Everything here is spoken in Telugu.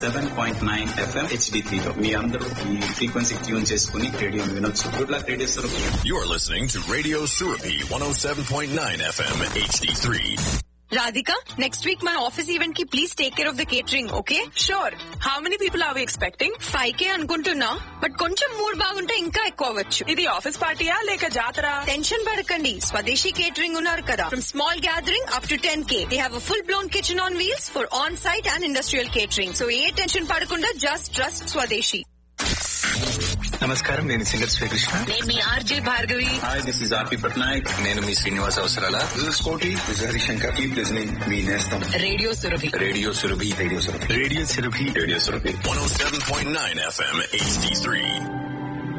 Seven point nine FM HD త్రీలో మీ అందరూ ఈ ఫ్రీక్వెన్సీ ట్యూన్ చేసుకుని రేడియో వినొచ్చు good luck radio Surabhi You're listening to Radio Surapi 107.9 FM HD3. Radhika, next week my office event ki please take care of the catering, okay? Sure. How many people are we expecting? Five K అనుకుంటున్నా బట్ కొంచెం మూడ్ బాగుంటే ఇంకా ఎక్కువ అవ్వచ్చు ఇది ఆఫీస్ పార్టీయా లేక జాతర టెన్షన్ పడకండి స్వదేశీ కేటరింగ్ ఉన్నారు కదా from small gathering up to ten K they have full blown kitchen on wheels for on site and industrial catering so ఏ టెన్షన్ పడకుండా జస్ట్ ట్రస్ట్ స్వదేశీ నమస్కారం నేను సింగర్ శ్రీకృష్ణ నేను మీ RJ Bhargavi hi this is RP Patnaik నేను మీ శ్రీనివాస్ అవసరాల కోటి హరిశంకర్ కీప్ లిజనింగ్ మీ నేస్తం radio Surabhi radio Surabhi radio Surabhi radio Surabhi radio Surabhi 107.9 FM HD3.